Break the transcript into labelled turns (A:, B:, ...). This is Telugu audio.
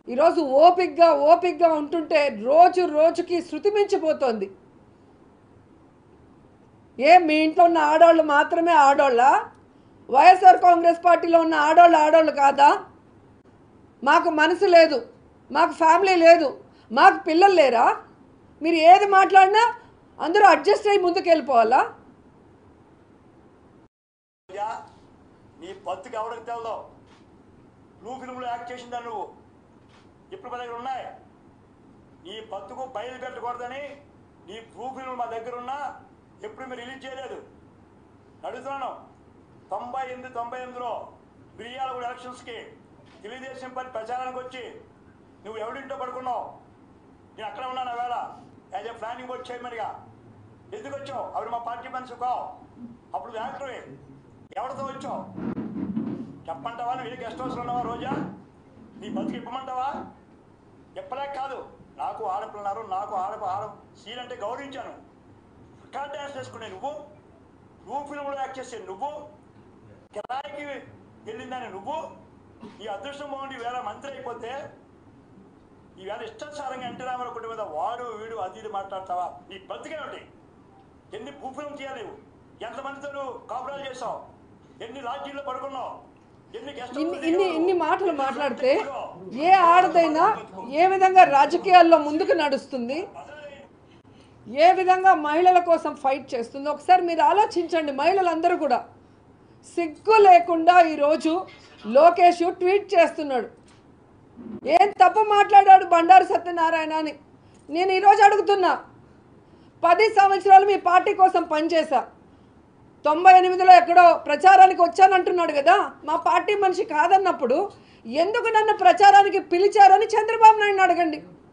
A: ఈరోజు ఓపిక్గా ఓపిక్గా ఉంటుంటే రోజు రోజుకి శృతి మించిపోతోంది ఏ మీ ఇంట్లో ఉన్న ఆడవాళ్ళు మాత్రమే ఆడోళ్ళ వైఎస్ఆర్ కాంగ్రెస్ పార్టీలో ఉన్న ఆడోళ్ళు ఆడోళ్ళు కాదా మాకు మనసు లేదు మాకు ఫ్యామిలీ లేదు మాకు పిల్లలు లేరా మీరు ఏది మాట్లాడినా అందరూ అడ్జస్ట్ అయ్యి ముందుకు వెళ్ళిపోవాలా
B: అయ్యా నీ బతుకు ఎవరికి తెలదు నువ్వు ఫిల్మ్లో యాక్ట్ చేసిందా నువ్వు ఇప్పుడు మా దగ్గర ఉన్నాయి నీ బతుకు బయలు పెట్టకూడదని నీ ప్రూఫ్ ఫిల్మ్ మా దగ్గర ఉన్నా ఎప్పుడు మీరు రిలీజ్ చేయలేదు అడుగుతున్నాను తొంభై ఎనిమిది తొంభై ఎనిమిదిలో మిరియాలగూడ ఎలక్షన్స్కి తెలుగుదేశం పార్టీ ప్రచారానికి వచ్చి నువ్వు ఎవరింటో పడుకున్నావు నేను అక్కడ ఉన్నాను వేళ యాజ్ ఏ ప్లానింగ్ బోర్డ్ చైర్మన్గా ఎందుకు వచ్చావు అప్పుడు మా పార్టీ మనిషి కావు అప్పుడు యాక్టర్వే ఎవరితో వచ్చావు చెప్పంటావా నువ్వు ఏ గెస్ట్ హౌస్లో ఉన్నావా రోజా నీ బతుకు ఇప్పమంటావా చెప్పలేక కాదు నాకు ఆడపిల్లన్నారు నాకు ఆడ ఆడ సీన్ అంటే గౌరవించాను రికార్డ్ డ్యాన్స్ చేసుకునే నువ్వు నువ్వు ఫిల్మ్లో యాక్ట్ చేసే నువ్వు కిరాయికి వెళ్ళిందని నువ్వు ఈ అదృష్టం బాగుండి వేళ మంత్రి అయిపోతే ఈవేళ ఇష్టానుసారంగా ఎన్టీ రామారావు కుటుంబం మీద వాడు వీడు అది ఇది మాట్లాడతావా నీ బతికేమిటి ఎన్ని భూఫిలం చేయాలి నువ్వు ఎంతమందితో నువ్వు కాపురాలు చేసావు ఎన్ని లాడ్జీల్లో పడుకున్నావు ఎన్ని గెస్ట్
A: ఇన్ని ఇన్ని ఇన్ని మాటలు మాట్లాడితే ఏ ఆడదైనా ఏ విధంగా రాజకీయాల్లో ముందుకు నడుస్తుంది ఏ విధంగా మహిళల కోసం ఫైట్ చేస్తుందో ఒకసారి మీరు ఆలోచించండి మహిళలందరూ కూడా సిగ్గు లేకుండా ఈరోజు లోకేష్ ట్వీట్ చేస్తున్నాడు ఏం తప్పు మాట్లాడాడు బండారు సత్యనారాయణ అని నేను ఈరోజు అడుగుతున్నా పది సంవత్సరాలు మీ పార్టీ కోసం పనిచేశా తొంభై ఎనిమిదిలో ఎక్కడో ప్రచారానికి వచ్చానంటున్నాడు కదా మా పార్టీ మనిషి కాదన్నప్పుడు ఎందుకు నన్ను ప్రచారానికి పిలిచారని చంద్రబాబు నాయుడు అడగండి